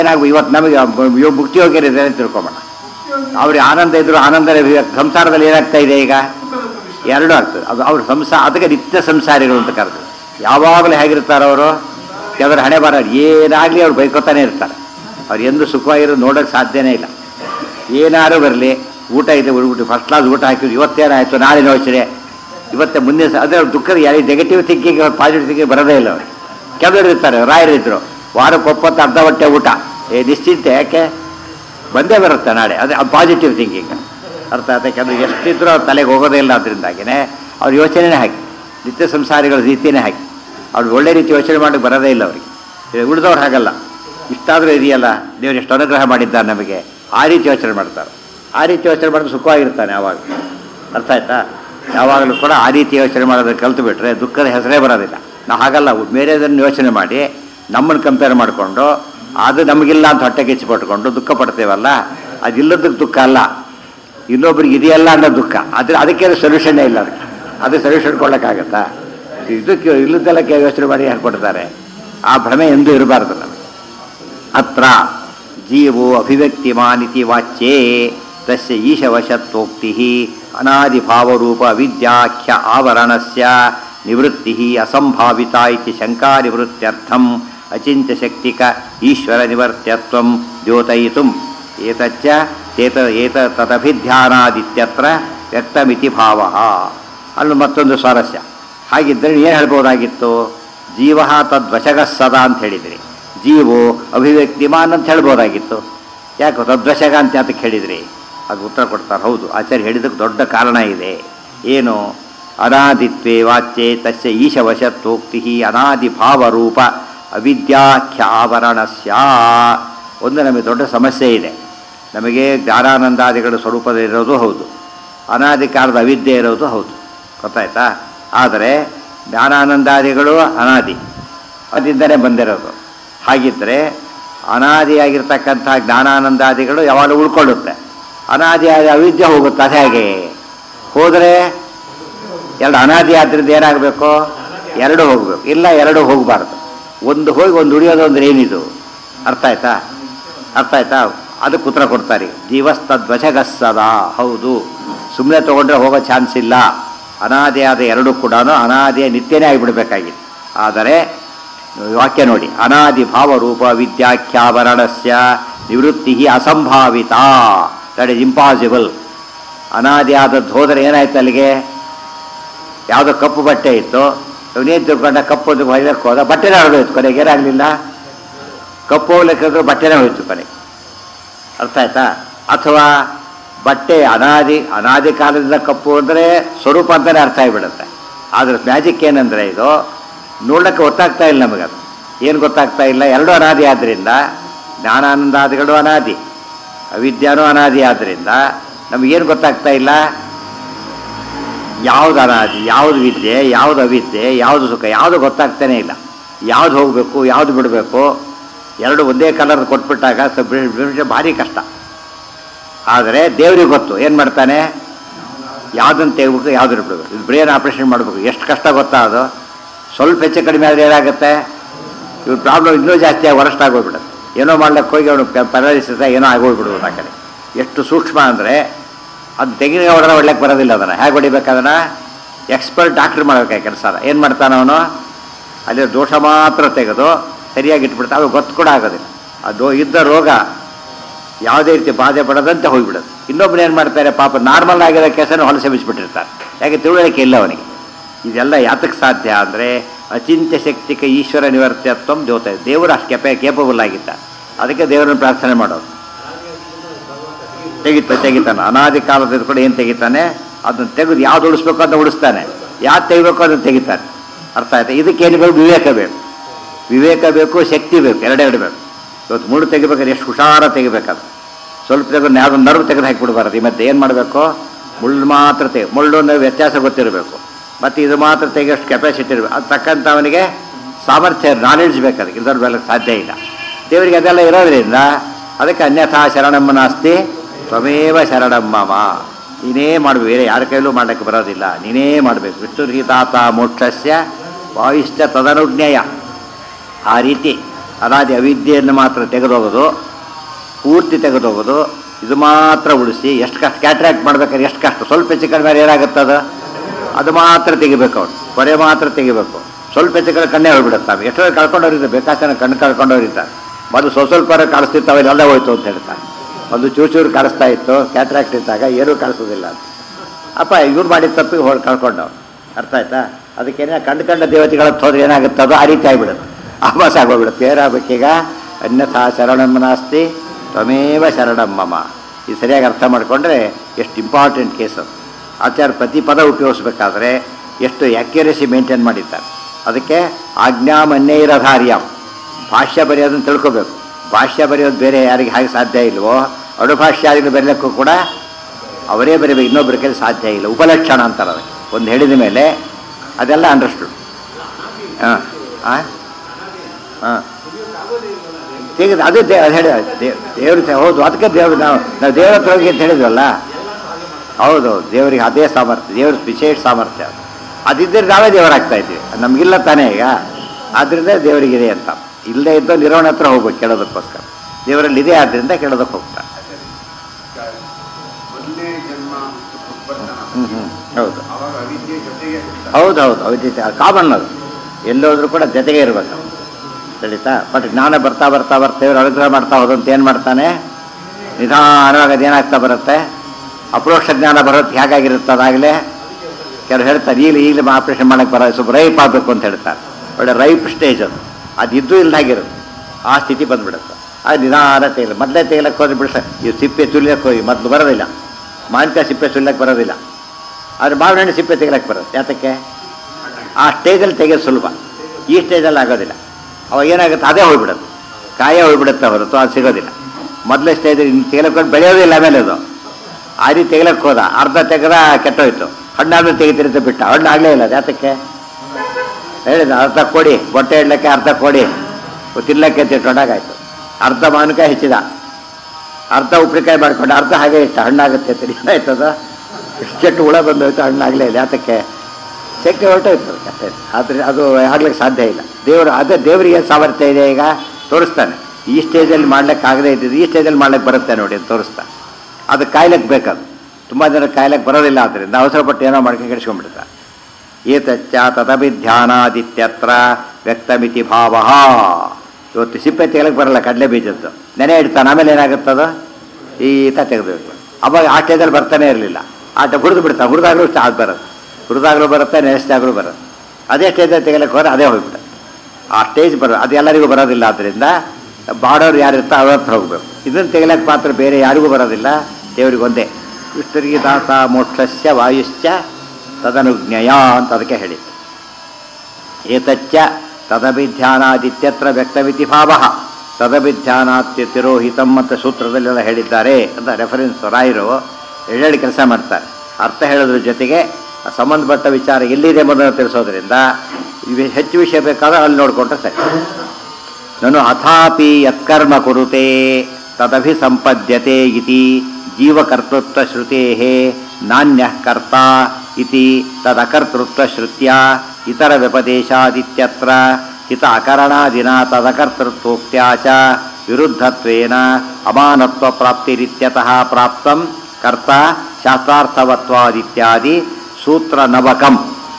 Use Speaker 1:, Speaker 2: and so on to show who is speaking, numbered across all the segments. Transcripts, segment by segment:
Speaker 1: ಏನಾಗ ಇವತ್ತು ನಮಗೆ ಇವ್ ಮುಕ್ತಿ ಹೋಗಿರಿದೆ ಅಂತ ತಿಳ್ಕೊಂಬೋಣ ಅವ್ರಿಗೆ ಆನಂದ ಇದ್ರು ಆನಂದನೇ ವಿವೇಕ. ಸಂಸಾರದಲ್ಲಿ ಏನಾಗ್ತಾ ಇದೆ ಈಗ ಎರಡೂ ಆಗ್ತದೆ ಅದು ಅವ್ರ ಸಂಸಾರ ಅದಕ್ಕೆ ನಿತ್ಯ ಸಂಸಾರಿಗಳು ಅಂತ ಕರೆದು ಯಾವಾಗಲೂ ಹೇಗಿರ್ತಾರೆ ಅವರು ಕೆಲವರು ಹಣೆ ಬರ ಏನಾಗಲಿ ಅವ್ರು ಬೈಕೋತಾನೆ ಇರ್ತಾರೆ ಅವ್ರು ಎಂದು ಸುಖವಾಗಿರೋದು ನೋಡೋಕೆ ಸಾಧ್ಯನೇ ಇಲ್ಲ ಏನಾರು ಬರಲಿ ಊಟ ಇದೆ ಊಟ ಫಸ್ಟ್ ಕ್ಲಾಸ್ ಊಟ ಹಾಕಿದ್ರು ಇವತ್ತೇನಾಯಿತು ನಾಳೆ ಯೋಚನೆ ಇವತ್ತೇ ಮುಂದೆ ಸ- ಅದೇ ಅವ್ರ ದುಃಖದ ಯಾರು ನೆಗೆಟಿವ್ ಥಿಂಕಿಂಗ್ ಪಾಸಿಟಿವ್ ಥಿಂಕಿಂಗ್ ಬರೋದೇ ಇಲ್ಲ ಅವ್ರಿಗೆ ಕೆಲವರು ಇರ್ತಾರೆ ರಾಯರಿದ್ರು ವಾರಕ್ಕೆ ಒಪ್ಪತ್ತು ಅರ್ಧ ಹೊಟ್ಟೆ ಊಟ ಏ ನಿಶ್ಚಿಂತೆ ಯಾಕೆ ಬಂದೇ ಬರುತ್ತೆ ನಾಳೆ ಅದೇ ಪಾಸಿಟಿವ್ ಥಿಂಕಿಂಗ್ ಅರ್ಥ ಆಯ್ತಾ ಕೆಲವು ಎಷ್ಟಿದ್ರು ಅವ್ರ ತಲೆಗೆ ಹೋಗೋದೇ ಇಲ್ಲ ಅದರಿಂದಾಗಿನೇ ಅವ್ರ ಯೋಚನೆನೇ ಹಾಕಿ ನಿತ್ಯ ಸಂಸಾರಿಗಳ ರೀತಿಯೇ ಹಾಕಿ ಅವ್ರು ಒಳ್ಳೆ ರೀತಿ ಯೋಚನೆ ಮಾಡಕ್ಕೆ ಬರೋದೇ ಇಲ್ಲ ಅವರಿಗೆ ಉಳಿದವ್ರು ಹಾಗಲ್ಲ ಇಷ್ಟಾದರೂ ಇದೆಯಲ್ಲ ದೇವರು ಎಷ್ಟು ಅನುಗ್ರಹ ಮಾಡಿದ್ದಾರೆ ನಮಗೆ ಆ ರೀತಿ ಯೋಚನೆ ಮಾಡ್ತಾರೆ ಆ ರೀತಿ ಯೋಚನೆ ಮಾಡಿದ್ರೆ ಸುಖವಾಗಿರ್ತಾನೆ ಯಾವಾಗ ಅರ್ಥ ಆಯ್ತಾ ಯಾವಾಗಲೂ ಕೂಡ ಆ ರೀತಿ ಯೋಚನೆ ಮಾಡೋದನ್ನು ಕಲ್ತು ಬಿಟ್ರೆ ದುಃಖದ ಹೆಸರೇ ಬರೋದಿಲ್ಲ ನಾವು ಹಾಗಲ್ಲ ಬೇರೆದನ್ನು ಯೋಚನೆ ಮಾಡಿ ನಮ್ಮನ್ನು ಕಂಪೇರ್ ಮಾಡಿಕೊಂಡು ಅದು ನಮಗಿಲ್ಲ ಅಂತ ಹೊಟ್ಟೆ ಕಿಚ್ಚು ಪಟ್ಕೊಂಡು ದುಃಖ ಪಡ್ತೇವಲ್ಲ ಅದಿಲ್ಲದಕ್ಕೆ ದುಃಖ ಅಲ್ಲ ಇನ್ನೊಬ್ರಿಗೆ ಇದೆಯಲ್ಲ ಅನ್ನೋ ದುಃಖ ಅದ್ರ ಅದಕ್ಕೆ ಸೊಲ್ಯೂಷನ್ನೇ ಇಲ್ಲ ಅದಕ್ಕೆ ಅದು ಸೊಲ್ಯೂಷನ್ ಕೊಡೋಕ್ಕಾಗತ್ತಾ ಇದಕ್ಕೆ ಇಲ್ಲದೆಲ್ಲ ಯೋಚನೆ ಮಾಡಿ ಹೇಳ್ಕೊಡ್ತಾರೆ ಆ ಭ್ರಮೆ ಎಂದೂ ಇರಬಾರ್ದು ನಮಗೆ ಅತ್ರ ಜೀವೋ ಅಭಿವ್ಯಕ್ತಿಮಾನಿತಿ ವಾಚ್ಯೇ ತಸ್ಯ ಈಶವಶತ್ವೋಕ್ತಿ ಅನಾದಿಭಾವರೂಪ ವಿದ್ಯಾಖ್ಯ ಆವರಣಸ್ಯ ನಿವೃತ್ತಿ ಅಸಂಭಾವಿತ ಇತಿ ಶಂಕಾ ನಿವೃತ್ತ್ಯರ್ಥಂ ಅಚಿಂತ್ಯ ಶಕ್ತಿಕ ಈಶ್ವರ ನಿವರ್ತ್ಯತ್ವಂ ದ್ಯೋತಯಿತು ಏತಚ್ಚ ಏತ ಏತ ತದಭಿಧ್ಯಾನಾದಿತ್ಯತ್ರ ವ್ಯಕ್ತಮಿತಿ ಭಾವ ಅಲ್ಲಿ ಮತ್ತೊಂದು ಸ್ವಾರಸ್ಯ ಹಾಗಿದ್ದರೆ ಏನು ಹೇಳ್ಬೋದಾಗಿತ್ತು ಜೀವ ತದ್ವಶಗ ಸದಾ ಅಂತ ಹೇಳಿದ್ರಿ ಜೀವೋ ಅಭಿವ್ಯಕ್ತಿಮಾನ್ ಅಂತ ಹೇಳ್ಬೋದಾಗಿತ್ತು ಯಾಕೆ ತದ್ವಶಗ ಅಂತ ಯಾತಕ್ಕೆ ಹೇಳಿದ್ರಿ ಅದು ಉತ್ತರ ಕೊಡ್ತಾರೆ ಹೌದು ಆಚಾರ್ಯ ಹೇಳಿದಕ್ಕೆ ದೊಡ್ಡ ಕಾರಣ ಇದೆ ಏನು ಅನಾದಿತ್ವೇ ವಾಚ್ಯೆ ತಸ್ಯ ಈಶವಶತ್ವೋಕ್ತಿ ಅನಾದಿ ಭಾವರೂಪ ಅವಿದ್ಯಾಖ್ಯಾವರಣಸ್ಯ ಒಂದು ನಮಗೆ ದೊಡ್ಡ ಸಮಸ್ಯೆ ಇದೆ ನಮಗೆ ಜ್ಞಾನಾನಂದಾದಿಗಳ ಸ್ವರೂಪದಲ್ಲಿರೋದು ಹೌದು ಅನಾದಿ ಕಾಲದ ಅವಿದ್ಯೆ ಇರೋದು ಹೌದು ಗೊತ್ತಾಯ್ತಾ ಆದರೆ ಜ್ಞಾನಾನಂದಾದಿಗಳು ಅನಾದಿ ಅದರಿಂದನೇ ಬಂದಿರೋದು ಹಾಗಿದ್ದರೆ ಅನಾದಿಯಾಗಿರ್ತಕ್ಕಂಥ ಜ್ಞಾನಾನಂದಾದಿಗಳು ಯಾವಾಗಲೂ ಉಳ್ಕೊಳ್ಳುತ್ತೆ ಅನಾದಿಯಾದ ಅವಿದ್ಯೆ ಹೋಗುತ್ತೆ ಅದು ಹೇಗೆ ಹೋದರೆ ಎರಡು ಅನಾದಿ ಆದ್ರಿಂದ ಏನಾಗಬೇಕು ಎರಡು ಹೋಗಬೇಕು ಇಲ್ಲ ಎರಡು ಹೋಗಬಾರ್ದು ಒಂದು ಹೋಗಿ ಒಂದು ಉಳಿಯೋದು ಅಂದ್ರೆ ಏನಿದು ಅರ್ಥ ಆಯ್ತಾ ಅರ್ಥ ಆಯ್ತಾ ಅದಕ್ಕೆ ಉತ್ತರ ಕೊಡ್ತಾರೆ ಜೀವಸ್ತದ್ವಶಗಸ್ಸದ ಹೌದು ಸುಮ್ಮನೆ ತಗೊಂಡ್ರೆ ಹೋಗೋ ಚಾನ್ಸ್ ಇಲ್ಲ ಅನಾದಿಯಾದ ಎರಡು ಕೂಡ ಅನಾದಿಯ ನಿತ್ಯನೇ ಆಗಿಬಿಡ್ಬೇಕಾಗಿತ್ತು ಆದರೆ ವಾಕ್ಯ ನೋಡಿ ಅನಾದಿ ಭಾವರೂಪ ವಿದ್ಯಾಖ್ಯಾವರಣಸ್ಯ ನಿವೃತ್ತಿ ಅಸಂಭಾವಿತ ದಟ್ ಇಸ್ ಇಂಪಾಸಿಬಲ್ ಅನಾದಿ ಆದದ್ದು ಹೋದರೆ ಏನಾಯ್ತು ಅಲ್ಲಿಗೆ ಯಾವುದೋ ಕಪ್ಪು ಬಟ್ಟೆ ಇತ್ತು ಇವನೇನು ತಿಳ್ಕೊಂಡ ಕಪ್ಪು ಒಂದು ಹೊಯ್ಲಕ್ಕೆ ಹೋದ ಬಟ್ಟೆನೇ ಹೊರಡೋಯ್ತು ಕೊನೆಗೆ ಏನಾಗಲಿಲ್ಲ ಕಪ್ಪು ಹೋಗ್ಲಿಕ್ಕಾದ್ರೂ ಬಟ್ಟೆನೇ ಹೋಯ್ತು ಕೊನೆಗೆ ಅರ್ಥ ಆಯ್ತಾ ಅಥವಾ ಬಟ್ಟೆ ಅನಾದಿ ಅನಾದಿ ಕಾಲದಿಂದ ಕಪ್ಪು ಅಂದರೆ ಸ್ವರೂಪ ಅಂತಲೇ ಅರ್ಥ ಆಗಿಬಿಡುತ್ತೆ ಆದರೆ ಮ್ಯಾಜಿಕ್ ಏನಂದರೆ ಇದು ನೋಡಕ್ಕೆ ಗೊತ್ತಾಗ್ತಾ ಇಲ್ಲ ನಮಗದು ಏನು ಗೊತ್ತಾಗ್ತಾ ಇಲ್ಲ ಎರಡೂ ಅನಾದಿ ಆದ್ದರಿಂದ ಜ್ಞಾನಾನಂದಾದಿಗಳು ಅನಾದಿ ಅವಿದ್ಯಾನೂ ಅನಾದಿ ಆದ್ದರಿಂದ ನಮಗೇನು ಗೊತ್ತಾಗ್ತಾ ಇಲ್ಲ ಯಾವ್ದು ಅನಾದಿ ಯಾವ್ದು ವಿದ್ಯೆ ಯಾವ್ದು ಅವಿದ್ಯೆ ಯಾವುದು ಸುಖ ಯಾವುದು ಗೊತ್ತಾಗ್ತಾನೆ ಇಲ್ಲ ಯಾವ್ದು ಹೋಗಬೇಕು ಯಾವ್ದು ಬಿಡಬೇಕು ಎರಡು ಒಂದೇ ಕಲರ್ ಕೊಟ್ಬಿಟ್ಟಾಗ ಸ- ಬಿ- ಬಿಡಿಸೋ ಭಾರಿ ಕಷ್ಟ ಆದರೆ ದೇವ್ರಿಗೆ ಗೊತ್ತು ಏನು ಮಾಡ್ತಾನೆ ಯಾವುದನ್ನು ತೆಗಿಬೇಕು ಯಾವ್ದನ್ನು ಬಿಡಬೇಕು ಇದು ಬ್ರೇನ್ ಆಪ್ರೇಷನ್ ಮಾಡಬೇಕು ಎಷ್ಟು ಕಷ್ಟ ಗೊತ್ತಾ ಅದು ಸ್ವಲ್ಪ ಹೆಚ್ಚು ಕಡಿಮೆ ಆದರೆ ಏನಾಗುತ್ತೆ ಇವ್ರ ಪ್ರಾಬ್ಲಮ್ ಇನ್ನೂ ಜಾಸ್ತಿ ಆಗಿ ವರಸ್ಟ್ ಆಗೋಗ್ಬಿಡುತ್ತೆ ಏನೋ ಮಾಡ್ಲಿಕ್ಕೆ ಹೋಗಿ ಅವನು ಪ್ಯಾರಾಲಿಸಿಸ್ ಏನೋ ಆಗೋಗ್ಬಿಡುವುದು ಆ ಕಡೆ ಎಷ್ಟು ಸೂಕ್ಷ್ಮ ಅಂದರೆ ಅದು ತೆಗಿನ ಹೊಡೆದ್ರೆ ಹೊಡ್ಲಿಕ್ಕೆ ಬರೋದಿಲ್ಲ ಅದನ್ನು ಹೇಗೆ ಹೊಡಿಬೇಕು ಅದನ್ನು ಎಕ್ಸ್ಪರ್ಟ್ ಡಾಕ್ಟ್ರ್ ಮಾಡಬೇಕಾಗಿ ಕೆಲಸ ಏನು ಮಾಡ್ತಾನೆ ಅವನು ಅಲ್ಲಿ ದೋಷ ಮಾತ್ರ ತೆಗೆದು ಸರಿಯಾಗಿ ಇಟ್ಬಿಡ್ತಾ ಅವಾಗ ಗೊತ್ತು ಕೂಡ ಆಗೋದಿಲ್ಲ ಅದು ಇದ್ದ ರೋಗ ಯಾವುದೇ ರೀತಿ ಬಾಧೆ ಪಡದಂತೆ ಹೋಗಿಬಿಡೋದು ಇನ್ನೊಬ್ಬರು ಏನು ಮಾಡ್ತಾರೆ ಪಾಪ ನಾರ್ಮಲ್ ಆಗಿರೋ ಕೆಲಸನ ಹೊಲಸೆ ಬಿಚ್ಚಿಬಿಟ್ಟಿರ್ತಾರೆ ಯಾಕೆ ತಿಳುವಳಿಕೆ ಇಲ್ಲ ಅವನಿಗೆ ಇದೆಲ್ಲ ಯಾತಕ್ಕೆ ಸಾಧ್ಯ ಅಂದರೆ ಅಚಿಂತ್ಯ ಶಕ್ತಿಕ ಈಶ್ವರ ನಿವರ್ತ್ಯತ್ವ ದ್ಯೋತ ದೇವರು ಅಷ್ಟು ಕೆಪೆ ಕೇಪಬಲ್ ಆಗಿದ್ದ ಅದಕ್ಕೆ ದೇವರನ್ನು ಪ್ರಾರ್ಥನೆ ಮಾಡೋದು ತೆಗಿತ ತೆಗಿತಾನೆ ಅನಾದಿ ಕಾಲದ ಕೂಡ ಏನು ತೆಗಿತಾನೆ ಅದನ್ನ ತೆಗೆದು ಯಾವ್ದು ಉಳಿಸ್ಬೇಕು ಅಂತ ಉಳಿಸ್ತಾನೆ ಯಾವ್ದು ತೆಗಿಬೇಕು ಅದನ್ನು ತೆಗಿತಾನೆ ಅರ್ಥ ಆಯ್ತಾ ಇದಕ್ಕೇನು ಬೇಕು ವಿವೇಕ ಬೇಕು ವಿವೇಕ ಬೇಕು ಶಕ್ತಿ ಬೇಕು ಎರಡೆರಡು ಬೇಕು ಇವತ್ತು ಮುಳ್ಳು ತೆಗಿಬೇಕಾದ್ರೆ ಎಷ್ಟು ಹುಷಾರ ತೆಗಿಬೇಕಾದ್ರೆ ಸ್ವಲ್ಪ ತೆಗೆದು ಯಾವುದೋ ನರ್ವ್ ತೆಗೆದು ಹಾಕಿಬಿಡ್ಬಾರ್ದು ಈ ಮತ್ತೆ ಏನು ಮಾಡಬೇಕು ಮುಳ್ಳು ಮಾತ್ರ ತೆಗೆ ಮುಳ್ಳು ಅನ್ನೋ ವ್ಯತ್ಯಾಸ ಗೊತ್ತಿರಬೇಕು ಮತ್ತು ಇದು ಮಾತ್ರ ತೆಗೆಯೋಷ್ಟು ಕೆಪಾಸಿಟಿ ಇರಬೇಕು ಅದು ತಕ್ಕಂಥ ಅವನಿಗೆ ಸಾಮರ್ಥ್ಯ ನಾಲೆಡ್ಜ್ ಬೇಕು ಅದಕ್ಕೆ ಇಲ್ದವ್ರ ಮೇಲೆ ಸಾಧ್ಯ ಇಲ್ಲ ದೇವರಿಗೆ ಅದೆಲ್ಲ ಇರೋದ್ರಿಂದ ಅದಕ್ಕೆ ಅನ್ಯಥಾ ಶರಣಮ್ಮ ನಾಸ್ತಿ ತ್ವಮೇವ ಶರಣಮ್ಮಮ ನೀನೇ ಮಾಡಬೇಕು ಬೇರೆ ಯಾರ ಕೈಲೂ ಮಾಡಕ್ಕೆ ಬರೋದಿಲ್ಲ ನೀನೇ ಮಾಡಬೇಕು ವಿಷ್ಣುರ್ಹಿತಾತ ಮೋಕ್ಷಸ್ಯ ವಾಯುಶ್ಚ ತದನುಜ್ಞೇಯ ಆ ರೀತಿ ಅನಾದಿ ಅವಿದ್ಯೆಯನ್ನು ಮಾತ್ರ ತೆಗೆದೋಗೋದು ಪೂರ್ತಿ ತೆಗೆದೋಗೋದು ಇದು ಮಾತ್ರ ಉಳಿಸಿ ಎಷ್ಟು ಕಷ್ಟ ಕ್ಯಾಟ್ರಾಕ್ಟ್ ಮಾಡ್ಬೇಕಾದ್ರೆ ಎಷ್ಟು ಕಷ್ಟ ಸ್ವಲ್ಪ ಹೆಚ್ಚು ಕಡಿಮೆ ಆದ್ರೆ ಏನಾಗುತ್ತೆ ಅದು ಅದು ಮಾತ್ರ ತೆಗಿಬೇಕು ಅವ್ನು ಕೊನೆ ಮಾತ್ರ ತೆಗಿಬೇಕು ಸ್ವಲ್ಪ ಹೆಚ್ಚು ಕಡೆ ಕಣ್ಣೇ ಹೋಗ್ಬಿಡುತ್ತೆ ಎಷ್ಟೋ ಕಳ್ಕೊಂಡವ್ರಿದ್ದಾರೆ ಬೇಕಾದ ಕಣ್ಣು ಕಳ್ಕೊಂಡವ್ರಿದ್ದಾರೆ ಮೊದಲು ಸ್ವಲ್ಪ ಸ್ವಲ್ಪ ಕಾಣಿಸ್ತಿತ್ತು ಅವೆಲ್ಲ ಹೋಯ್ತು ಅಂತ ಹೇಳ್ತಾರೆ ಒಂದು ಚೂರು ಚೂರು ಕಾಣಿಸ್ತಾ ಇತ್ತು ಕ್ಯಾಟ್ರಾಕ್ಟ್ ಇದ್ದಾಗ ಏನೂ ಕಾಣಿಸೋದಿಲ್ಲ ಅಂತ ಅಪ್ಪ ಇವ್ರು ಮಾಡಿದ ತಪ್ಪಿಗೆ ಹೊಳ್ ಕಳ್ಕೊಂಡವ್ರು ಅರ್ಥ ಆಯ್ತಾ ಅದಕ್ಕೇನೆ ಕಂಡು ಕಂಡ ದೇವತೆಗಳ ಹೋದ್ರೆ ಏನಾಗುತ್ತೆ ಅದು ಆ ರೀತಿ ಆಗಿಬಿಡುತ್ತೆ ಆಭಾಸ ಆಗೋಗ್ಬಿಡುತ್ತೆ ಏನಾಗಬೇಕೀಗ ಅನ್ಯಥಾ ಶರಣಂ ನಾಸ್ತಿ ತ್ವಮೇವ ಶರಣಂ ಮಮ ಇದು ಸರಿಯಾಗಿ ಅರ್ಥ ಮಾಡಿಕೊಂಡ್ರೆ ಎಷ್ಟು ಇಂಪಾರ್ಟೆಂಟ್ ಕೇಸ್ ಅದು ಆಚಾರ್ಯ ಪ್ರತಿ ಪದ ಉಪಯೋಗಿಸ್ಬೇಕಾದ್ರೆ ಎಷ್ಟು ಆಕ್ಯುರೇಸಿ ಮೇಂಟೈನ್ ಮಾಡಿದ್ದಾರೆ ಅದಕ್ಕೆ ಆಜ್ಞಾಮನ್ಯೈರಧಾರ್ಯಂ ಭಾಷ್ಯ ಬರೆಯೋದನ್ನು ತಿಳ್ಕೊಬೇಕು ಭಾಷ್ಯ ಬರೆಯೋದು ಬೇರೆ ಯಾರಿಗೆ ಹಾಗೆ ಸಾಧ್ಯ ಇಲ್ವೋ ಅಡುಭಾಷ್ಯಾದಿಗಳು ಬರೆಯಲಿಕ್ಕೂ ಕೂಡ ಅವರೇ ಬರೀಬೇಕು ಇನ್ನೊಬ್ಬರ ಕೈಲಿ ಸಾಧ್ಯ ಇಲ್ಲ ಉಪಲಕ್ಷಣ ಅಂತಾರೆ ಅದಕ್ಕೆ ಒಂದು ಹೇಳಿದ ಮೇಲೆ ಅದೆಲ್ಲ ಅಂಡರ್ಸ್ಟುಡ್ ಹಾಂ ಹಾಂ ಹಾಂ ತೆಗೆದು ಅದೇ ದೇ ಅದು ಹೇಳಿ ದೇವ್ರ ಹೌದು ಅದಕ್ಕೆ ದೇವ್ರು ನಾವು ನಾವು ದೇವ್ರ ಹತ್ರ ಹೋಗಿ ಅಂತ ಹೇಳಿದ್ವಲ್ಲ ಹೌದು ದೇವರಿಗೆ ಅದೇ ಸಾಮರ್ಥ್ಯ ದೇವ್ರ ವಿಶೇಷ ಸಾಮರ್ಥ್ಯ ಅದು ಅದಿದ್ದರೆ ನಾವೇ ದೇವರಾಗ್ತಾ ಇದ್ದೀವಿ ಅದು ನಮಗಿಲ್ಲ ತಾನೇ ಈಗ ಆದ್ದರಿಂದ ದೇವರಿಗಿದೆ ಅಂತ ಇಲ್ಲದೆ ಇದ್ದು ನಿರ್ವಹಣೆ ಹತ್ರ ಹೋಗ್ಬೇಕು ಕೇಳೋದಕ್ಕೋಸ್ಕರ ದೇವರಲ್ಲಿ ಇದೆ ಆದ್ದರಿಂದ ಕೇಳೋದಕ್ಕೆ ಹೋಗ್ತಾರೆ
Speaker 2: ಮೊದಲನೇ ಜನ್ಮ ಉತ್ಪನ್ನ
Speaker 1: ಹ್ಞೂ ಹ್ಞೂ ಹೌದು
Speaker 2: ಅವಾಗ ಅವಿದ್ಯೆ ಜೊತೆಗೆ ಇರ್ತಾರೆ.
Speaker 1: ಹೌದು ಹೌದು ಅವಿದ್ಯತೆ ಕಾಮನ್ ಅದು ಎಲ್ಲೋದ್ರೂ ಕೂಡ ಜೊತೆಗೆ ಇರಬೇಕು ತಿಳಿತಾ ಬಟ್ ಜ್ಞಾನ ಬರ್ತಾ ಬರ್ತಾ ಬರ್ತಾ ಇವ್ರು ಅನುಗ್ರಹ ಮಾಡ್ತಾ ಹೋದಂತ ಏನು ಮಾಡ್ತಾನೆ ನಿಧಾನವಾಗಿ ಅದೇನಾಗ್ತಾ ಬರುತ್ತೆ ಅಪ್ರೋಕ್ಷ ಜ್ಞಾನ ಬರುತ್ತೆ ಹೇಗಾಗಿರುತ್ತೆ ಅದಾಗಲೇ ಕೆಲವು ಹೇಳ್ತಾರೆ ಈಗಲೇ ಈಗಲೇ ಆಪರೇಷನ್ ಮಾಡಕ್ಕೆ ಬರೋ ಸ್ವಲ್ಪ ರೈಪ್ ಆಗಬೇಕು ಅಂತ ಹೇಳ್ತಾರೆ ಒಳ್ಳೆ ರೈಪ್ ಸ್ಟೇಜ್ ಅದು ಅದು ಇದ್ದು ಇಲ್ದಾಗಿರುತ್ತೆ ಆ ಸ್ಥಿತಿ ಬಂದ್ಬಿಡುತ್ತೆ ಅದು ನಿಧಾನ ತೆಗಿಲ್ಲ ಮೊದಲೇ ತೆಗಿಲಕ್ಕೆ ಹೋದ್ರೆ ಬಿಡ್ಸ ಈ ಸಿಪ್ಪೆ ತುಳಿಯಕ್ಕೆ ಹೋಗಿ ಮೊದಲು ಬರೋದಿಲ್ಲ ಮಾವಿನಕಾಯಿ ಸಿಪ್ಪೆ ಸುಲಿಯಕ್ಕೆ ಬರೋದಿಲ್ಲ ಆದರೆ ಮಾವಿನ ಹಣ್ಣು ಸಿಪ್ಪೆ ತೆಗಿಲಕ್ಕೆ ಬರುತ್ತೆ ಯಾತಕ್ಕೆ ಆ ಸ್ಟೇಜಲ್ಲಿ ತೆಗೆಯೋದು ಸುಲಭ ಈ ಸ್ಟೇಜಲ್ಲಿ ಆಗೋದಿಲ್ಲ ಅವಾಗ ಏನಾಗುತ್ತೆ ಅದೇ ಹೋಗ್ಬಿಡುತ್ತೆ ಕಾಯೇ ಹೋಗ್ಬಿಡುತ್ತೆ ಹೊರತು ಅದು ಸಿಗೋದಿಲ್ಲ ಮೊದಲೇ ಸ್ಟೇಜಲ್ಲಿ ತೆಗಿಲಕ್ಕೆ ಬೆಳೆಯೋದಿಲ್ಲ ಆಮೇಲೆ ಅದು ಆ ರೀತಿ ತೆಗಿಲಕ್ಕೆ ಹೋದ ಅರ್ಧ ತೆಗೆದ ಕೆಟ್ಟೋಯ್ತು ಹಣ್ಣಾದ್ಮೇಲೆ ತೆಗಿತಿರುತ್ತೆ ಬಿಟ್ಟ ಹಣ್ಣು ಆಗಲೇ ಇಲ್ಲ ಅದು ಯಾತಕ್ಕೆ ಹೇಳಿದ ಅರ್ಧ ಕೊಡಿ ಬೊಟ್ಟೆ ಇಡ್ಲಿಕ್ಕೆ ಅರ್ಧ ಕೊಡಿ ತಿನ್ಲಕ್ಕೆ ಅಂತ ಇಟ್ಕೊಂಡಾಗಾಯ್ತು ಅರ್ಧ ಮಾವಿನಕಾಯಿ ಹೆಚ್ಚಿದ ಅರ್ಧ ಉಪ್ಪಿನಕಾಯಿ ಮಾಡ್ಕೊಂಡು ಅರ್ಧ ಹಾಗೆ ಇಟ್ಟ ಹಣ್ಣಾಗುತ್ತೆ ಅಂತ ಏನಾಯ್ತದ ಕೆಟ್ಟು ಹುಳ ಬಂದೋಯ್ತು ಹಣ್ಣಾಗಲೇ ಇಲ್ಲ ಯಾತಕ್ಕೆ ಶಕ್ತಿ ಹೊರಟೋಯ್ತು ಅದಕ್ಕೆ ಅಷ್ಟೇ ಆದರೆ ಅದು ಆಗ್ಲಿಕ್ಕೆ ಸಾಧ್ಯ ಇಲ್ಲ ದೇವರು ಅದೇ ದೇವರಿಗೆ ಏನು ಸಾಮರ್ಥ್ಯ ಇದೆ ಈಗ ತೋರಿಸ್ತಾನೆ ಈ ಸ್ಟೇಜಲ್ಲಿ ಮಾಡ್ಲಿಕ್ಕೆ ಆಗದೇ ಇದ್ದಿದ್ದು ಈ ಸ್ಟೇಜಲ್ಲಿ ಮಾಡ್ಲಿಕ್ಕೆ ಬರುತ್ತೆ ನೋಡಿ ಅಂತ ತೋರಿಸ್ತಾ ಅದು ಕಾಯ್ಲಿಕ್ಕೆ ಬೇಕದು ತುಂಬ ಜನ ಕಾಯ್ಲಿಕ್ಕೆ ಬರೋದಿಲ್ಲ ಆದ್ದರಿಂದ ಅವಸರಪಟ್ಟು ಏನೋ ಮಾಡ್ಕೊಂಡು ಕೆಡಿಸ್ಕೊಂಡ್ಬಿಡ್ತಾರೆ ಏತಚ್ಚ ತದಭಿಧ್ಯಾನಾದಿತ್ಯತ್ರ ವ್ಯಕ್ತಮಿತಿ ಭಾವ ಇವತ್ತು ಸಿಪ್ಪೆ ತೆಗಲಕ್ಕೆ ಬರಲ್ಲ ಕಡಲೆ ಬೀಜದ್ದು ನೆನೆ ಇಡ್ತಾನೆ ಆಮೇಲೆ ಏನಾಗುತ್ತದು ಈತ ತೆಗೆದು ಅವಾಗ ಆ ಸ್ಟೇಜಲ್ಲಿ ಬರ್ತಾನೆ ಇರಲಿಲ್ಲ ಆಟ ಹುರಿದು ಬಿಡ್ತಾನೆ ಹುರಿದಾಗಲೂ ಅದು ಬರುತ್ತೆ ಹುರಿದಾಗಲೂ ಬರುತ್ತೆ ನೆನೆಸಿದಾಗಲೂ ಬರುತ್ತೆ ಅದೇ ಸ್ಟೇಜಲ್ಲಿ ತೆಗಲಕ್ಕೆ ಹೋದ್ರೆ ಅದೇ ಹೋಗ್ಬಿಡುತ್ತೆ ಆ ಸ್ಟೇಜ್ ಬರೋ ಅದು ಎಲ್ಲರಿಗೂ ಬರೋದಿಲ್ಲ ಆದ್ದರಿಂದ ಬಾಡೋರು ಯಾರು ಇರ್ತಾರೆ ಅವ್ರ ಹತ್ರ ಹೋಗ್ಬೇಕು ಇದನ್ನು ತೆಗಲಕ್ಕೆ ಮಾತ್ರ ಬೇರೆ ಯಾರಿಗೂ ಬರೋದಿಲ್ಲ ದೇವರಿಗೆ ಒಂದೇ ವಿಷ್ಣುರಿಗೆ ದಾತ ಮೋಕ್ಷಸ್ಯ ವಾಯುಶ್ಚ ತದನುಜ್ಞಯ ಅಂತ ಅದಕ್ಕೆ ಹೇಳಿತ್ತು ಏತಚ್ಚ ತದಭಿಧ್ಯಾನಾದಿತ್ಯತ್ರ ವ್ಯಕ್ತವಿತಿ ಭಾವ ತದಭಿಧ್ಯಾನಾತ್ಯ ತಿರೋಹಿತಂ ಅಂತ ಸೂತ್ರದಲ್ಲೆಲ್ಲ ಹೇಳಿದ್ದಾರೆ ಅಂತ ರೆಫರೆನ್ಸ್ ರಾಯರು ಎಳ್ಳೇಳಿ ಕೆಲಸ ಮಾಡ್ತಾರೆ ಅರ್ಥ ಹೇಳೋದ್ರ ಜೊತೆಗೆ ಸಂಬಂಧಪಟ್ಟ ವಿಚಾರ ಎಲ್ಲಿದೆ ಎಂಬುದನ್ನು ತಿಳಿಸೋದ್ರಿಂದ ಇವು ಹೆಚ್ಚು ವಿಷಯ ಬೇಕಾದ್ರೆ ಅಲ್ಲಿ ನೋಡಿಕೊಂಡ್ರೆ ಸರಿ ನಾನು ಅಥಾಪಿ ಯತ್ಕರ್ಮ ಕುರುತೆ ತದಭಿ ಸಂಪದ್ಯತೆ ಇತಿ ಜೀವಕರ್ತೃತ್ವ ಶ್ರುತೇ ನಾಣ್ಯ ಕರ್ತ ಇತಿ ತದಕರ್ತೃತ್ವ ಶ್ರುತ್ಯ ಇತರ ವ್ಯಪದೇಶಾದಿತ್ಯತ್ರ ಹಿತ ಅಕರಣಾದಿನ ತದಕರ್ತೃತ್ವೋಕ್ತ್ಯಾ ಚ ವಿರುದ್ಧತ್ವೇನ ಅಮಾನತ್ವ ಪ್ರಾಪ್ತಿರಿತ್ಯತಃ ಪ್ರಾಪ್ತಂ ಕರ್ತ ಶಾಸ್ತ್ರಾರ್ಥವತ್ವಾದಿತ್ಯಾದಿ ಸೂತ್ರ ನವಕಂ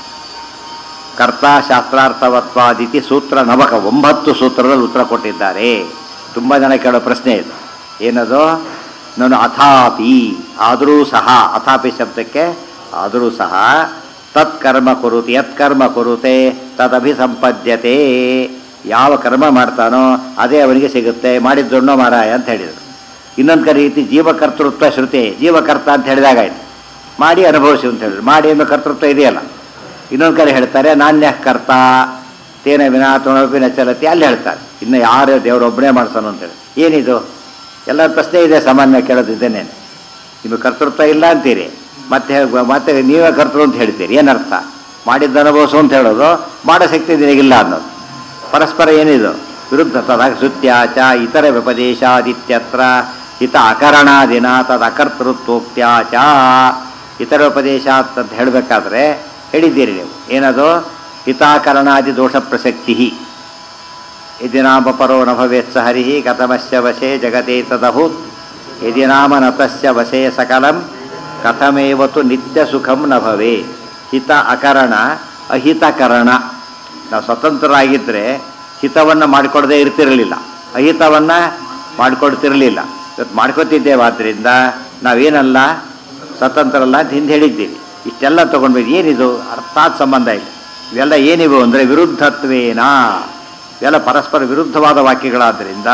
Speaker 1: ಕರ್ತ ಶಾಸ್ತ್ರಾರ್ಥವತ್ವಾದಿತಿ ಸೂತ್ರ ನವಕ ಒಂಬತ್ತು ಸೂತ್ರದಲ್ಲಿ ಉತ್ತರ ಕೊಟ್ಟಿದ್ದಾರೆ ತುಂಬ ಜನ ಕೇಳೋ ಪ್ರಶ್ನೆ ಇದು ಏನದು ನಾನು ಅಥಾಪಿ ಆದರೂ ಸಹ ಅಥಾಪಿ ಶಬ್ದಕ್ಕೆ ಆದರೂ ಸಹ ತತ್ಕರ್ಮ ಕುರುತೆ ಯತ್ಕರ್ಮ ಕುರುತೆ ತದಭಿಸಂಪದ್ಯತೆ ಯಾವ ಕರ್ಮ ಮಾಡ್ತಾನೋ ಅದೇ ಅವನಿಗೆ ಸಿಗುತ್ತೆ ಮಾಡಿದ್ದಣ್ಣೋ ಮಾರಾಯ ಅಂತ ಹೇಳಿದರು ಇನ್ನೊಂದು ಕಡೆ ರೀತಿ ಜೀವಕರ್ತೃತ್ವ ಶ್ರುತಿ ಜೀವಕರ್ತ ಅಂತ ಹೇಳಿದಾಗಾಯ್ತು ಮಾಡಿ ಅನುಭವಿಸಿ ಅಂತ ಹೇಳಿದ್ರು ಮಾಡಿ ಅನ್ನೋ ಕರ್ತೃತ್ವ ಇದೆಯಲ್ಲ ಇನ್ನೊಂದು ಕಡೆ ಹೇಳ್ತಾರೆ ನಾಣ್ಯ ಕರ್ತ ತೇನ ವಿನಾ ತುಣಪಿ ನಚಲತಿ ಅಲ್ಲಿ ಹೇಳ್ತಾರೆ ಇನ್ನು ಯಾರು ದೇವರೊಬ್ಬನೇ ಮಾಡ್ಸೋನು ಅಂತೇಳಿ ಏನಿದು ಎಲ್ಲರ ಪ್ರಶ್ನೆ ಇದೆ ಸಾಮಾನ್ಯ ಕೇಳೋದಿದ್ದೇನೆ ನಿಮಗೆ ಕರ್ತೃತ್ವ ಇಲ್ಲ ಅಂತೀರಿ ಮತ್ತೆ ಹೇಳ್- ಮತ್ತೆ ನೀವೇ ಕರ್ತೃ ಅಂತ ಹೇಳ್ತೀರಿ ಏನರ್ಥ ಮಾಡಿದ್ದ ಅನುಭವಿಸು ಅಂತ ಹೇಳೋದು ಮಾಡೋ ಶಕ್ತಿ ನಿನಗಿಲ್ಲ ಅನ್ನೋದು ಪರಸ್ಪರ ಏನಿದು ವಿರುದ್ಧ ತದ ಶ್ರುತ್ಯಾಚ ಇತರ ವ್ಯಪದೇಶಾದಿತ್ಯತ್ರ ಹಿತ ಅಕರಣಾದಿನ ತದ ಅಕರ್ತೃತ್ವೋಕ್ತ್ಯಾಚ ಇತರ ಉಪದೇಶ ಅಂತ ಹೇಳಬೇಕಾದ್ರೆ ಹೇಳಿದ್ದೀರಿ ನೀವು ಏನದು ಹಿತಾಕರಣಾದಿ ದೋಷ ಪ್ರಸಕ್ತಿ ಯದಿ ನಾಮ ಪರೋ ನ ಭವೇತ್ ಸ ಹರಿ ಕಥಮಸ್ಯ ವಶೇ ಜಗತೆ ತದಭೂತ್ ಯದಿ ನಾಮ ನತಸ್ಯ ವಶೇ ಸಕಲಂ ಕಥಮೇವತು ನಿತ್ಯ ಸುಖಂ ನ ಭವೇ ಹಿತ ಅಕರಣ ಅಹಿತಕರಣ ನಾವು ಸ್ವತಂತ್ರರಾಗಿದ್ದರೆ ಹಿತವನ್ನು ಮಾಡಿಕೊಡದೇ ಇರ್ತಿರಲಿಲ್ಲ ಅಹಿತವನ್ನು ಮಾಡಿಕೊಡ್ತಿರಲಿಲ್ಲ ಇವತ್ತು ಮಾಡ್ಕೊತಿದ್ದೇವೆ ಆದ್ದರಿಂದ ನಾವೇನಲ್ಲ ಸ್ವತಂತ್ರರಲ್ಲ ಅಂತ ಹಿಂದೆ ಹೇಳಿದ್ದೀವಿ ಇಷ್ಟೆಲ್ಲ ತೊಗೊಂಡ್ಬೇಕು ಏನಿದು ಅರ್ಥಾತ್ ಸಂಬಂಧ ಇಲ್ಲ ಇವೆಲ್ಲ ಏನಿವೆ ಅಂದರೆ ವಿರುದ್ಧತ್ವೇನಾ ಇವೆಲ್ಲ ಪರಸ್ಪರ ವಿರುದ್ಧವಾದ ವಾಕ್ಯಗಳಾದ್ದರಿಂದ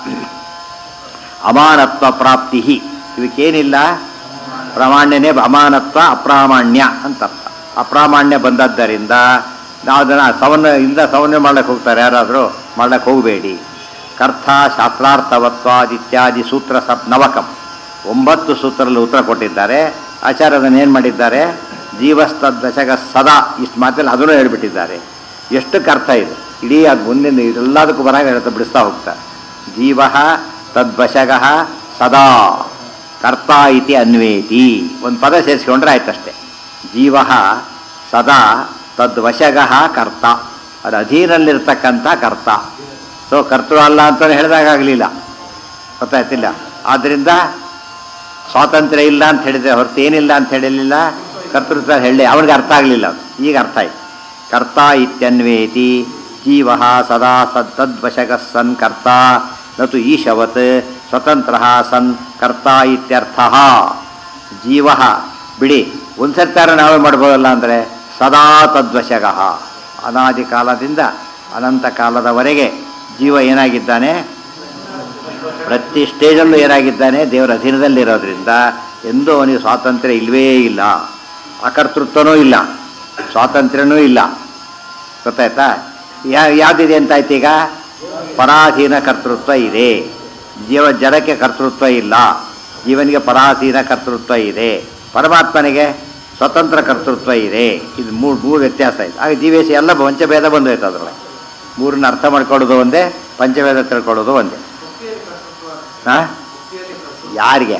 Speaker 1: ಅಮಾನತ್ವ ಪ್ರಾಪ್ತಿ ಇವಕ್ಕೇನಿಲ್ಲ ಪ್ರಾಮಾಣ್ಯನೇ ಅಮಾನತ್ವ ಅಪ್ರಾಮಾಣ್ಯ ಅಂತ ಅರ್ಥ ಅಪ್ರಾಮಾಣ್ಯ ಬಂದದ್ದರಿಂದ ನಾವು ಅದನ್ನು ಸವನ್ನ ಇಂದ ಸವನ್ಯ ಮಾಡ್ಲಿಕ್ಕೆ ಹೋಗ್ತಾರೆ ಯಾರಾದರೂ ಮಾಡ್ಲಿಕ್ಕೆ ಹೋಗಬೇಡಿ ಕರ್ಥ ಶಾಸ್ತ್ರಾರ್ಥವತ್ವಾದಿತ್ಯಾದಿ ಸೂತ್ರ ಸಪ್ ನವಕಂ ಒಂಬತ್ತು ಸೂತ್ರದಲ್ಲಿ ಉತ್ತರ ಕೊಟ್ಟಿದ್ದಾರೆ ಆಚಾರ್ಯ ಅದನ್ನು ಏನು ಮಾಡಿದ್ದಾರೆ ಜೀವಸ್ತದಶಕ ಸದಾ ಇಷ್ಟು ಮಾತಲ್ಲಿ ಅದನ್ನು ಹೇಳ್ಬಿಟ್ಟಿದ್ದಾರೆ ಎಷ್ಟಕ್ಕೆ ಅರ್ಥ ಇದೆ ಇಡೀ ಅದು ಮುಂದಿನ ಎಲ್ಲದಕ್ಕೂ ಬರಾಗ ಹೇಳ್ತಾ ಬಿಡಿಸ್ತಾ ಹೋಗ್ತಾರೆ ಜೀವ ತದ್ವಶಗ ಸದಾ ಕರ್ತ ಇತಿ ಅನ್ವೇತಿ ಒಂದು ಪದ ಸೇರಿಸ್ಕೊಂಡ್ರೆ ಆಯ್ತಷ್ಟೇ ಜೀವ ಸದಾ ತದ್ವಶಗ ಕರ್ತ ಅದು ಅಧೀನಲ್ಲಿರ್ತಕ್ಕಂಥ ಕರ್ತ ಸೊ ಕರ್ತೃ ಅಲ್ಲ ಅಂತ ಹೇಳಿದಾಗಲಿಲ್ಲ ಗೊತ್ತಾಯ್ತಿಲ್ಲ ಆದ್ದರಿಂದ ಸ್ವಾತಂತ್ರ್ಯ ಇಲ್ಲ ಅಂತ ಹೇಳಿದ್ರೆ ಹೊರತು ಏನಿಲ್ಲ ಅಂತ ಹೇಳಿರಲಿಲ್ಲ ಕರ್ತೃತ್ವ ಹೇಳಿ ಅವ್ರಿಗೆ ಅರ್ಥ ಆಗಲಿಲ್ಲ ಅದು ಈಗ ಅರ್ಥ ಆಯ್ತು ಕರ್ತ ಇತ್ಯನ್ವೇತಿ ಜೀವ ಸದಾ ಸದ್ ತದ್ವಶಗ ಸನ್ ಕರ್ತ ನತು ಈಶವತ್ ಸ್ವತಂತ್ರ ಸನ್ ಕರ್ತ ಇತ್ಯರ್ಥ ಜೀವ ಬಿಡಿ ಒಂದ್ಸರ್ತಾರ ನಾವೇ ಮಾಡ್ಬೋದಲ್ಲ ಅಂದರೆ ಸದಾ ತದ್ವಶಗ ಅನಾದಿ ಕಾಲದಿಂದ ಅನಂತ ಕಾಲದವರೆಗೆ ಜೀವ ಏನಾಗಿದ್ದಾನೆ ಪ್ರತಿ ಸ್ಟೇಜಲ್ಲೂ ಏನಾಗಿದ್ದಾನೆ ದೇವರ ಅಧೀನದಲ್ಲಿರೋದ್ರಿಂದ ಎಂದೂ ಅವನಿಗೆ ಸ್ವಾತಂತ್ರ್ಯ ಇಲ್ಲವೇ ಇಲ್ಲ ಅಕರ್ತೃತ್ವನೂ ಇಲ್ಲ ಸ್ವಾತಂತ್ರ್ಯನೂ ಇಲ್ಲ ಗೊತ್ತಾಯ್ತಾ ಯಾ ಯಾವುದಿದೆ ಅಂತಾಯ್ತು ಈಗ ಪರಾಧೀನ ಕರ್ತೃತ್ವ ಇದೆ ಜೀವ ಜಡಕ್ಕೆ ಕರ್ತೃತ್ವ ಇಲ್ಲ ಜೀವನಿಗೆ ಪರಾಧೀನ ಕರ್ತೃತ್ವ ಇದೆ ಪರಮಾತ್ಮನಿಗೆ ಸ್ವತಂತ್ರ ಕರ್ತೃತ್ವ ಇದೆ ಇದು ಮೂರು ಮೂರು ವ್ಯತ್ಯಾಸ ಇದೆ ಆಗ ಜೀವೇಶ ಎಲ್ಲ ಪಂಚಭೇದ ಬಂದೋಯ್ತು ಅದರೊಳಗೆ ಮೂರನ್ನ ಅರ್ಥ ಮಾಡ್ಕೊಳ್ಳೋದು ಒಂದೇ ಪಂಚಭೇದ ತಿಳ್ಕೊಳ್ಳೋದು ಒಂದೇ ಹಾಂ ಯಾರಿಗೆ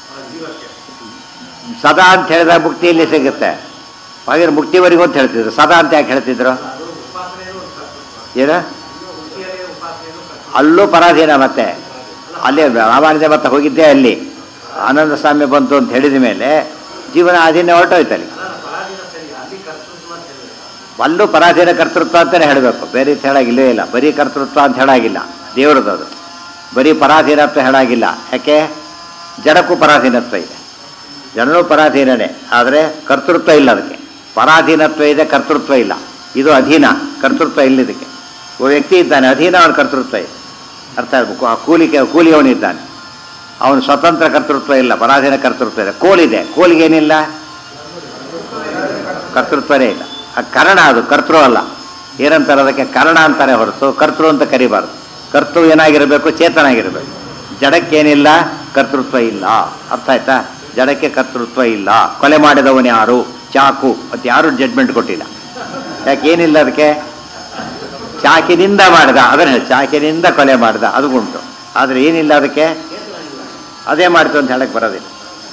Speaker 1: ಸದಾ ಅಂತ ಹೇಳಿದಾಗ ಮುಕ್ತಿಯಲ್ಲಿ ಸಿಗುತ್ತೆ ಹಾಗೆ ಮುಕ್ತಿವರೆಗೂ ಅಂತ ಹೇಳ್ತಿದ್ರು ಸದಾ ಅಂತ ಯಾಕೆ ಹೇಳ್ತಿದ್ರು ಏನು ಅಲ್ಲೂ ಪರಾಧೀನ ಮತ್ತೆ ಅಲ್ಲಿ ರಾಮಾನುಜ ಮತ್ತೆ ಹೋಗಿದ್ದೆ ಅಲ್ಲಿ ಆನಂದ ಸ್ವಾಮಿ ಬಂತು ಅಂತ ಹೇಳಿದ ಮೇಲೆ ಜೀವನ ಅಧೀನ ಹೊರಟೋಯ್ತಲ್ಲಿ ಅಲ್ಲೂ ಪರಾಧೀನ ಕರ್ತೃತ್ವ ಅಂತಲೇ ಹೇಳಬೇಕು ಬೇರೆ ರೀತಿ ಹೇಳಾಗಿಲ್ಲವೇ ಇಲ್ಲ ಬರೀ ಕರ್ತೃತ್ವ ಅಂತ ಹೇಳಾಗಿಲ್ಲ ದೇವ್ರದ್ದು ಅದು ಬರೀ ಪರಾಧೀನತ್ವ ಹೇಳಾಗಿಲ್ಲ ಯಾಕೆ ಜಡಕ್ಕೂ ಪರಾಧೀನತ್ವ ಇದೆ ಜನನೂ ಪರಾಧೀನನೇ ಆದರೆ ಕರ್ತೃತ್ವ ಇಲ್ಲ ಅದಕ್ಕೆ ಪರಾಧೀನತ್ವ ಇದೆ ಕರ್ತೃತ್ವ ಇಲ್ಲ ಇದು ಅಧೀನ ಕರ್ತೃತ್ವ ಇಲ್ಲ ಇದಕ್ಕೆ ಒಬ್ಬ ವ್ಯಕ್ತಿ ಇದ್ದಾನೆ ಅಧೀನ ಅವನ ಕರ್ತೃತ್ವ ಇದೆ ಅರ್ಥ ಆಗಬೇಕು ಆ ಕೂಲಿಗೆ ಕೂಲಿಯವನಿದ್ದಾನೆ ಅವನು ಸ್ವತಂತ್ರ ಕರ್ತೃತ್ವ ಇಲ್ಲ ಪರಾಧೀನ ಕರ್ತೃತ್ವ ಇದೆ ಕೋಲಿದೆ ಕೋಲಿಗೇನಿಲ್ಲ ಕರ್ತೃತ್ವನೇ ಇಲ್ಲ ಆ ಕರ್ಣ ಅದು ಕರ್ತೃ ಅಲ್ಲ ಏನಂತಾರೆ ಅದಕ್ಕೆ ಕರ್ಣ ಅಂತಾರೆ ಹೊರತು ಕರ್ತೃ ಅಂತ ಕರಿಬಾರ್ದು ಕರ್ತೃ ಏನಾಗಿರಬೇಕು ಚೇತನಾಗಿರಬೇಕು ಜಡಕ್ಕೇನಿಲ್ಲ ಕರ್ತೃತ್ವ ಇಲ್ಲ ಅರ್ಥ ಆಯ್ತಾ ಜಡಕ್ಕೆ ಕರ್ತೃತ್ವ ಇಲ್ಲ ಕೊಲೆ ಮಾಡಿದವನು ಯಾರು ಚಾಕು ಮತ್ತು ಯಾರು ಜಡ್ಮೆಂಟ್ ಕೊಟ್ಟಿಲ್ಲ ಯಾಕೆ ಏನಿಲ್ಲ ಅದಕ್ಕೆ ಚಾಕಿನಿಂದ ಮಾಡಿದ ಅದನ್ನ ಹೇಳಿ ಚಾಕಿನಿಂದ ಕೊಲೆ ಮಾಡಿದ ಅದು ಉಂಟು ಆದರೆ ಏನಿಲ್ಲ ಅದಕ್ಕೆ ಅದೇ ಮಾಡ್ತು ಅಂತ ಹೇಳಕ್ಕೆ ಬರೋದಿಲ್ಲ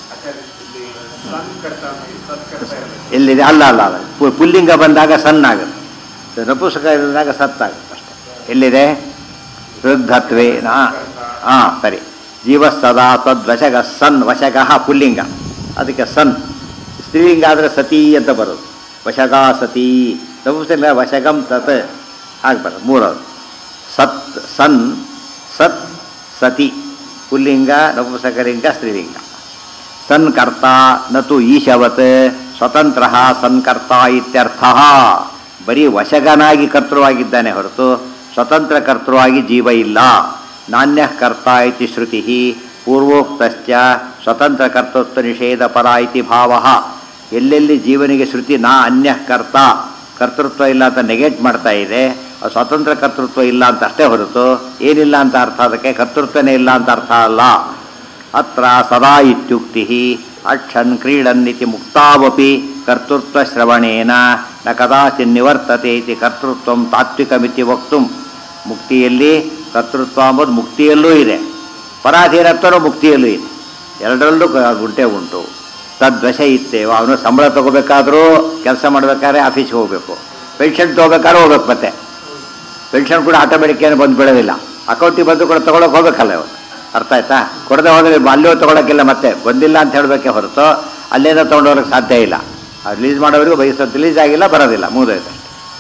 Speaker 1: ಎಲ್ಲಿದೆ ಅಲ್ಲ ಅಲ್ಲ ಅಲ್ಲ ಪು- ಪುಲ್ಲಿಂಗ ಬಂದಾಗ ಸಣ್ಣ ಆಗುತ್ತೆ ನಪುಸಕ ಇದ್ದಾಗ ಸತ್ತಾಗುತ್ತೆ ಅಷ್ಟೇ ಎಲ್ಲಿದೆ ವೃದ್ಧತ್ವೇ ನಾ ಹಾಂ ಸರಿ ಜೀವ ಸದಾ ತದ್ವಶಗ ಸನ್ ವಶಗಃ ಪುಲ್ಲಿಂಗ ಅದಕ್ಕೆ ಸನ್ ಸ್ತ್ರೀಲಿಂಗ ಆದರೆ ಸತಿ ಅಂತ ಬರೋದು ವಶಗ ಸತಿ ನಪುಸಕ ವಶಗಂ ತತ್ ಹಾಗೆ ಬರೋದು ಮೂರದು ಸತ್ ಸನ್ ಸತ್ ಸತಿ ಪುಲ್ಲಿಂಗ ನಪುಸಕಲಿಂಗ ಸ್ತ್ರೀಲಿಂಗ ಸನ್ಕರ್ತ ನತು ಈಶವತ್ ಸ್ವತಂತ್ರ ಸನ್ಕರ್ತ ಇತ್ಯರ್ಥ ಬರೀ ವಶಗನಾಗಿ ಕರ್ತೃವಾಗಿದ್ದಾನೆ ಹೊರತು ಸ್ವತಂತ್ರ ಕರ್ತೃವಾಗಿ ಜೀವ ಇಲ್ಲ ನಾಣ್ಯ ಕರ್ತ ಇತಿ ಶ್ರುತಿ ಪೂರ್ವೋಕ್ತಶ್ಚ ಸ್ವತಂತ್ರ ಕರ್ತೃತ್ವ ನಿಷೇಧ ಪರ ಇತಿ ಭಾವ ಎಲ್ಲೆಲ್ಲಿ ಜೀವನಿಗೆ ಶ್ರುತಿ ನಾ ಅನ್ಯ ಕರ್ತ ಕರ್ತೃತ್ವ ಇಲ್ಲ ಅಂತ ನೆಗೆಟ್ ಮಾಡ್ತಾ ಇದೆ ಅದು ಸ್ವತಂತ್ರ ಕರ್ತೃತ್ವ ಇಲ್ಲ ಅಂತ ಅಷ್ಟೇ ಹೊರತು ಏನಿಲ್ಲ ಅಂತ ಅರ್ಥ ಅದಕ್ಕೆ ಕರ್ತೃತ್ವನೇ ಇಲ್ಲ ಅಂತ ಅರ್ಥ ಅಲ್ಲ ಅತ್ರ ಸದಾ ಇತ್ಯುಕ್ತಿ ಅಕ್ಷನ್ ಕ್ರೀಡನ್ ಇತಿ ಮುಕ್ತಾವಪಿ ಕರ್ತೃತ್ವ ಶ್ರವಣೇನ ನ ಕದಾಚಿನ್ ನಿವರ್ತತೆ ಇತಿ ಕರ್ತೃತ್ವ ತಾತ್ವಿಕಮಿತಿ ವಕ್ತು ಮುಕ್ತಿಯಲ್ಲಿ ಕರ್ತೃತ್ವ ಅಂಬುದು ಮುಕ್ತಿಯಲ್ಲೂ ಇದೆ ಪರಾಧೀನತ್ವನೂ ಮುಕ್ತಿಯಲ್ಲೂ ಇದೆ ಎರಡರಲ್ಲೂ ಕ- ಗುಂಟೆ ಉಂಟು ತದ್ವಶ ಇತ್ತೇವ ಅವನು ಸಂಬಳ ತಗೋಬೇಕಾದ್ರೂ ಕೆಲಸ ಮಾಡಬೇಕಾದ್ರೆ ಆಫೀಸ್ಗೆ ಹೋಗಬೇಕು ಪೆನ್ಷನ್ ತೊಗೋಬೇಕಾದ್ರೆ ಹೋಗ್ಬೇಕು ಮತ್ತೆ ಪೆನ್ಷನ್ ಕೂಡ ಆಟೋಮೆಟಿಕ್ ಏನು ಬಂದು ಬೀಳೋದಿಲ್ಲ ಅಕೌಂಟಿಗೆ ಬಂದು ಕೂಡ ತೊಗೊಳಕ್ಕೆ ಹೋಗ್ಬೇಕಲ್ಲ ಇವತ್ತು ಅರ್ಥ ಆಯ್ತಾ ಕೊಡದೆ ಹೋದ್ರೆ ಅಲ್ಲೂ ತೊಗೊಳಕ್ಕಿಲ್ಲ ಮತ್ತೆ ಬಂದಿಲ್ಲ ಅಂತ ಹೇಳಬೇಕೆ ಹೊರತು ಅಲ್ಲೇನೋ ತೊಗೊಂಡೋಗ್ಲಿಕ್ಕೆ ಸಾಧ್ಯ ಇಲ್ಲ ರಿಲೀಸ್ ಮಾಡೋವರೆಗೂ ಬಯಸೋ ರಿಲೀಸ್ ಆಗಿಲ್ಲ ಬರೋದಿಲ್ಲ ಮುಗಿದೋಯ್ತು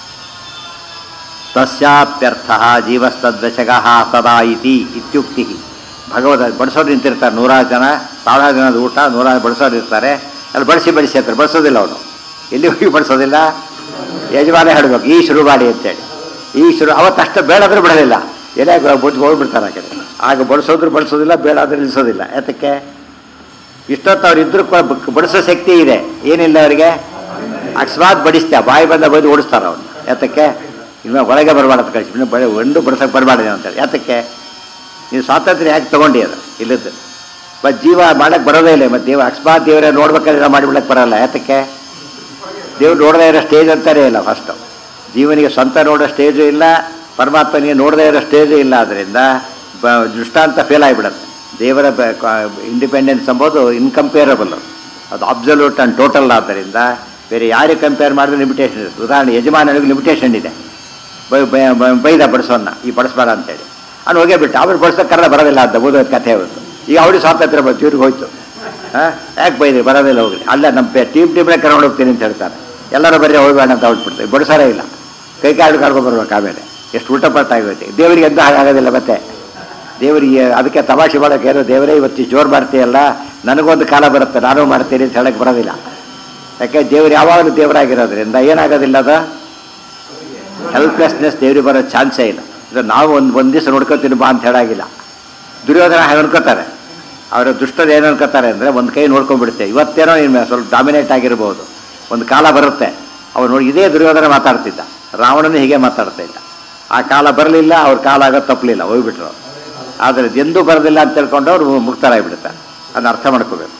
Speaker 1: ತಸ್ಯಾಪ್ಯರ್ಥ ಜೀವಸ್ತದ್ವಶಗ ಸದಾ ಇತಿ ಇತ್ಯುಕ್ತಿ ಭಗವತ ಬಡಿಸೋರು ನಿಂತಿರ್ತಾರೆ ನೂರಾರು ಜನ ಸಾವಿರಾರು ಜನದ ಊಟ ನೂರಾರು ಬಡಿಸೋರು ಇರ್ತಾರೆ ಅಲ್ಲಿ ಬಡಿಸಿ ಬಡಿಸಿ ಅಂತಾರೆ ಬಡಿಸೋದಿಲ್ಲ ಅವನು ಎಲ್ಲಿ ಹೋಗಿ ಬಡಿಸೋದಿಲ್ಲ ಯಜಮಾನ ಹೇಳಬೇಕು ಈ ಶುರು ಮಾಡಿ ಅಂತೇಳಿ ಈ ಶುರು ಅವತ್ತಷ್ಟು ಬೇಡಾದ್ರೂ ಬಿಡೋದಿಲ್ಲ ಎಲೆ ಬುದ್ದು ಹೋಗ್ಬಿಡ್ತಾರೆ ಆ ಕಡೆ ಆಗ ಬಡಿಸೋದ್ರು ಬಡಿಸೋದಿಲ್ಲ ಬೇಡಾದ್ರೂ ನಿಲ್ಲಿಸೋದಿಲ್ಲ ಯಾತಕ್ಕೆ ಇಷ್ಟೊತ್ತು ಅವ್ರು ಇದ್ರೂ ಕೂಡ ಬ- ಬಡಿಸೋ ಶಕ್ತಿ ಇದೆ ಏನಿಲ್ಲ ಅವರಿಗೆ ಅಕಸ್ಮಾತ್ ಬಡಿಸ್ತೆ ಬಾಯಿ ಬಂದ ಬೈದು ಓಡಿಸ್ತಾರೆ ಅವ್ನು ಯಾತಕ್ಕೆ ಇನ್ನು ಒಳಗೆ ಬರಬಾರ್ದು ಕಳಿಸಿ ಇನ್ನು ಬಳೆ ಒಂದು ಬಡಿಸೋಕೆ ಬರಬಾರ್ದು ಅಂತೇಳಿ ಯಾತಕ್ಕೆ ನೀವು ಸ್ವಾತಂತ್ರ್ಯ ಯಾಕೆ ತಗೊಂಡಿ ಅದು ಇಲ್ಲದ್ದು ಬಟ್ ಜೀವ ಮಾಡಕ್ಕೆ ಬರೋದೇ ಇಲ್ಲ ಮತ್ತು ದೇವ ಅಕಸ್ಮಾತ್ ದೇವರೇ ನೋಡ್ಬೇಕಾದ್ರೆ ಮಾಡಿಬಿಡಕ್ಕೆ ಬರಲ್ಲ ಯಾತಕ್ಕೆ ದೇವ್ರು ನೋಡದೇ ಇರೋ ಸ್ಟೇಜ್ ಅಂತಾನೇ ಇಲ್ಲ ಫಸ್ಟು ಜೀವನಿಗೆ ಸ್ವಂತ ನೋಡೋ ಸ್ಟೇಜು ಇಲ್ಲ ಪರಮಾತ್ಮನಿಗೆ ನೋಡದೇ ಇರೋ ಸ್ಟೇಜು ಇಲ್ಲ ಆದ್ದರಿಂದ ಬ ದೃಷ್ಟಾಂತ ಫೇಲ್ ಆಗಿಬಿಡುತ್ತೆ ದೇವರ ಇಂಡಿಪೆಂಡೆನ್ಸ್ ಎಂಬುದು ಇನ್ಕಂಪೇರಬಲ್ ಅದು ಅಬ್ಸಲ್ಯೂಟ್ ಆ್ಯಂಡ್ ಟೋಟಲ್ ಆದ್ದರಿಂದ ಬೇರೆ ಯಾರಿಗೆ ಕಂಪೇರ್ ಮಾಡಿದ್ರೆ ಲಿಮಿಟೇಷನ್ ಇರುತ್ತೆ ಉದಾಹರಣೆ ಯಜಮಾನನಿಗೆ ಲಿಮಿಟೇಷನ್ ಇದೆ ಬೈ- ಬೈ- ಬೈ- ಬೈದ ಬಡಿಸೋನ್ನ ಈ ಬಡಿಸ್ಬೇಡ ಅಂತೇಳಿ ಅವ್ನು ಹೋಗೇ ಬಿಟ್ಟು ಅವ್ರು ಬಡಿಸೋಕೆ ಕರೆದ ಬರೋದಿಲ್ಲ ಅಂತ ಬೋಧೋದ್ ಕಥೆ ಅವತ್ತು ಈಗ ಅವ್ರಿಗೆ ಸ್ವಾತಂತ್ರ್ಯ ಬಂತು ಇವ್ರಿಗೆ ಹೋಯ್ತು ಹಾಂ ಯಾಕೆ ಬೈದ್ರಿ ಬರೋದಿಲ್ಲ ಹೋಗ್ಲಿ ಅಲ್ಲ ನಮ್ಮ ಟೀಮ್ ಟೀಮ್ನೇ ಕರ್ಕೊಂಡು ಹೋಗ್ತೀನಿ ಅಂತ ಹೇಳ್ತಾರೆ ಎಲ್ಲರೂ ಬರೀ ಹೋಗ್ಬೇಡ ಅಂತ ಹೊಟ್ಬಿಡ್ತಾರೆ ಬಡಿಸಾರೇ ಇಲ್ಲ ಕೈ ಕಾಲು ಕರ್ಕೊಂಡು ಬರ್ಬೇಕು ಆಮೇಲೆ ಎಷ್ಟು ಊಟಪಟ್ಟ ಆಗುತ್ತೆ ದೇವರಿಗೆ ಎಂತ ಹಾಗಾಗೋದಿಲ್ಲ ಮತ್ತೆ ದೇವರಿಗೆ ಅದಕ್ಕೆ ತಮಾಷೆ ಮಾಡೋಕೆ ಏನೋ ದೇವರೇ ಇವತ್ತು ಜೋರು ಮಾಡ್ತೀಯಲ್ಲ ನನಗೊಂದು ಕಾಲ ಬರುತ್ತೆ ನಾನು ಮಾಡ್ತೀನಿ ಅಂತ ಹೇಳಕ್ಕೆ ಬರೋದಿಲ್ಲ ಯಾಕೆ ದೇವರು ಯಾವಾಗಲೂ ದೇವರಾಗಿರೋದ್ರಿಂದ ಏನಾಗೋದಿಲ್ಲ ಅದು ಹೆಲ್ಪ್ಲೆಸ್ನೆಸ್ ದೇವ್ರಿಗೆ ಬರೋ ಚಾನ್ಸೇ ಇಲ್ಲ ಇದು ನಾವು ಒಂದು ಒಂದು ದಿವಸ ನೋಡ್ಕೊತೀನಿ ಬಾ ಅಂತ ಹೇಳಾಗಿಲ್ಲ ದುರ್ಯೋಧನ ಹಾಗೆ ಅನ್ಕೋತಾರೆ ಅವರ ದುಷ್ಟರು ಏನು ಅನ್ಕೋತಾರೆ ಅಂದರೆ ಒಂದು ಕೈ ನೋಡ್ಕೊಂಡ್ಬಿಡುತ್ತೆ ಇವತ್ತೇನೋ ಇನ್ನು ಸ್ವಲ್ಪ ಡಾಮಿನೇಟ್ ಆಗಿರ್ಬೋದು ಒಂದು ಕಾಲ ಬರುತ್ತೆ ಅವ್ರು ನೋಡಿ ಇದೇ ದುರ್ಯೋಧನ ಮಾತಾಡ್ತಿದ್ದ ರಾವಣನು ಹೀಗೆ ಮಾತಾಡ್ತಾ ಇದ್ದ ಆ ಕಾಲ ಬರಲಿಲ್ಲ ಅವ್ರ ಕಾಲ ಆಗೋದು ತಪ್ಪಲಿಲ್ಲ ಹೋಗ್ಬಿಟ್ರು ಆದರೆ ಎಂದೂ ಬರೋದಿಲ್ಲ ಅಂತ ತಿಳ್ಕೊಂಡು ಅವರು ಮುಕ್ತರಾಗಿಬಿಡ್ತಾರೆ ಅದನ್ನ ಅರ್ಥ ಮಾಡ್ಕೋಬೇಕು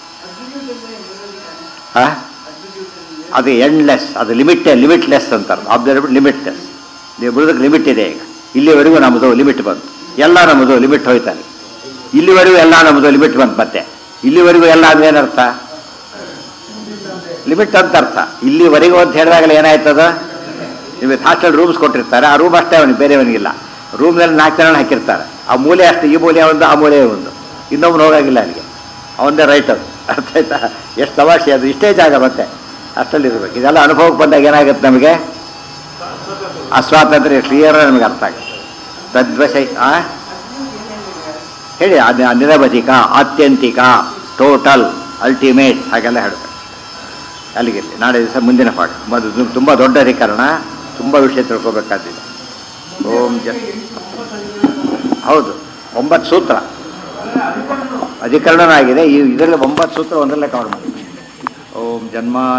Speaker 1: ಹಾಂ ಅದು ಎಂಡ್ಲೆಸ್ ಅದು ಲಿಮಿಟ್ ಲಿಮಿಟ್ಲೆಸ್ ಅಂತಾರೆ ಅಬ್ಸರ್ವ್ ಲಿಮಿಟ್ಲೆಸ್ ನೀವು ಬಿಡೋದಕ್ಕೆ ಲಿಮಿಟ್ ಇದೆ ಈಗ ಇಲ್ಲಿವರೆಗೂ ನಮ್ಮದು ಲಿಮಿಟ್ ಬಂತು ಎಲ್ಲ ನಮ್ಮದು ಲಿಮಿಟ್ ಹೋಯ್ತಾನೆ ಇಲ್ಲಿವರೆಗೂ ಎಲ್ಲ ನಮ್ಮದು ಲಿಮಿಟ್ ಬಂತು ಮತ್ತೆ ಇಲ್ಲಿವರೆಗೂ ಎಲ್ಲ ಅಂದ್ರೆ ಏನರ್ಥ ಲಿಮಿಟ್ ಅಂತ ಅರ್ಥ ಇಲ್ಲಿವರೆಗೂ ಅಂತ ಹೇಳಿದಾಗಲೇ ಏನಾಯ್ತದ ನಿಮಗೆ ಹಾಸ್ಟೆಲ್ ರೂಮ್ಸ್ ಕೊಟ್ಟಿರ್ತಾರೆ ಆ ರೂಮ್ ಅಷ್ಟೇ ಅವನಿಗೆ ಬೇರೆಯವನಿಗಿಲ್ಲ ರೂಮ್ನಲ್ಲಿ ನಾಲ್ಕು ಜನ ಹಾಕಿರ್ತಾರೆ ಆ ಮೂಲೆ ಅಷ್ಟು ಈ ಮೂಲೆ ಒಂದು ಆ ಮೂಲೆ ಒಂದು ಇನ್ನೊಬ್ಬನು ಹೋಗಾಗಿಲ್ಲ ಅಲ್ಲಿಗೆ ಅವನದೇ ರೈಟ್ ಅದು ಅರ್ಥ ಆಯ್ತಾ ಎಷ್ಟು ತಮಾಷೆ ಅದು ಇಷ್ಟೇ ಜಾಗ ಮತ್ತೆ ಅಷ್ಟಲ್ಲಿ ಇರಬೇಕು ಇದೆಲ್ಲ ಅನುಭವಕ್ಕೆ ಬಂದಾಗ ಏನಾಗುತ್ತೆ ನಮಗೆ ಆ ಸ್ವಾತಂತ್ರ್ಯ ಕ್ಲಿಯರ್ ನಮಗೆ ಅರ್ಥ ಆಗುತ್ತೆ ತದ್ವಶ ಆ ಹೇಳಿ ಅದು ನಿರವಧಿಕ ಆತ್ಯಂತಿಕ ಟೋಟಲ್ ಅಲ್ಟಿಮೇಟ್ ಹಾಗೆಲ್ಲ ಹೇಳಬೇಕು ಅಲ್ಲಿಗಿರಲಿ ನಾಳೆ ದಿವಸ ಮುಂದಿನ ಪಾಠ ಮದು ತುಂಬ ದೊಡ್ಡ ಅಧಿಕರಣ ತುಂಬ ವಿಷಯ ತಿಳ್ಕೊಬೇಕಾದಿದೆ ಓಂ ಜ ಹೌದು ಒಂಬತ್ತು ಸೂತ್ರ ಅಧಿಕರಣನಾಗಿದೆ ಈ ಇದರಲ್ಲಿ ಒಂಬತ್ತು ಸೂತ್ರ ಒಂದರಲ್ಲೇ ಕವರ್ ಮಾಡಿ ಓಂ ಜನ್ಮ